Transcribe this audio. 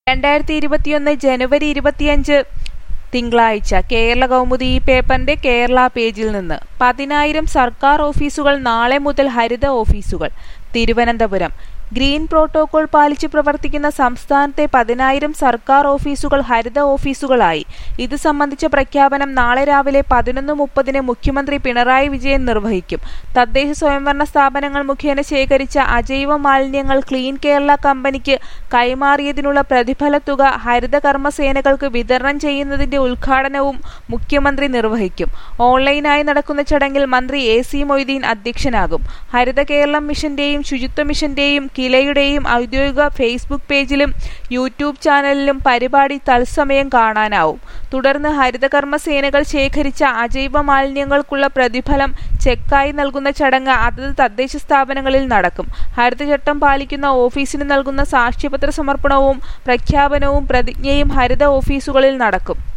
രണ്ടായിരത്തി ഇരുപത്തിയൊന്ന് ജനുവരി ഇരുപത്തിയഞ്ച് തിങ്കളാഴ്ച കേരള കൗമുദി ഈ പേപ്പറിന്റെ കേരള പേജിൽ നിന്ന് പതിനായിരം സർക്കാർ ഓഫീസുകൾ നാളെ മുതൽ ഹരിത ഓഫീസുകൾ തിരുവനന്തപുരം ഗ്രീൻ പ്രോട്ടോകോൾ പാലിച്ച് പ്രവർത്തിക്കുന്ന സംസ്ഥാനത്തെ പതിനായിരം സർക്കാർ ഓഫീസുകൾ ഹരിത ഓഫീസുകളായി ഇത് സംബന്ധിച്ച പ്രഖ്യാപനം നാളെ രാവിലെ പതിനൊന്ന് മുപ്പതിന് മുഖ്യമന്ത്രി പിണറായി വിജയൻ നിർവഹിക്കും തദ്ദേശ സ്വയംഭരണ സ്ഥാപനങ്ങൾ മുഖേന ശേഖരിച്ച അജൈവ മാലിന്യങ്ങൾ ക്ലീൻ കേരള കമ്പനിക്ക് കൈമാറിയതിനുള്ള പ്രതിഫല തുക ഹരിത കർമ്മസേനകൾക്ക് വിതരണം ചെയ്യുന്നതിന്റെ ഉദ്ഘാടനവും മുഖ്യമന്ത്രി നിർവഹിക്കും ഓൺലൈനായി നടക്കുന്ന ചടങ്ങിൽ മന്ത്രി എ സി മൊയ്തീൻ അധ്യക്ഷനാകും ഹരിത കേരളം മിഷന്റെയും ശുചിത്വ മിഷന്റെയും കിലയുടെയും ഔദ്യോഗിക ഫേസ്ബുക്ക് പേജിലും യൂട്യൂബ് ചാനലിലും പരിപാടി തത്സമയം കാണാനാവും തുടർന്ന് ഹരിതകർമ്മ സേനകൾ ശേഖരിച്ച അജൈവ മാലിന്യങ്ങൾക്കുള്ള പ്രതിഫലം ചെക്കായി നൽകുന്ന ചടങ്ങ് അതത് തദ്ദേശ സ്ഥാപനങ്ങളിൽ നടക്കും ഹരിതചട്ടം പാലിക്കുന്ന ഓഫീസിന് നൽകുന്ന സാക്ഷ്യപത്ര സമർപ്പണവും പ്രഖ്യാപനവും പ്രതിജ്ഞയും ഹരിത ഓഫീസുകളിൽ നടക്കും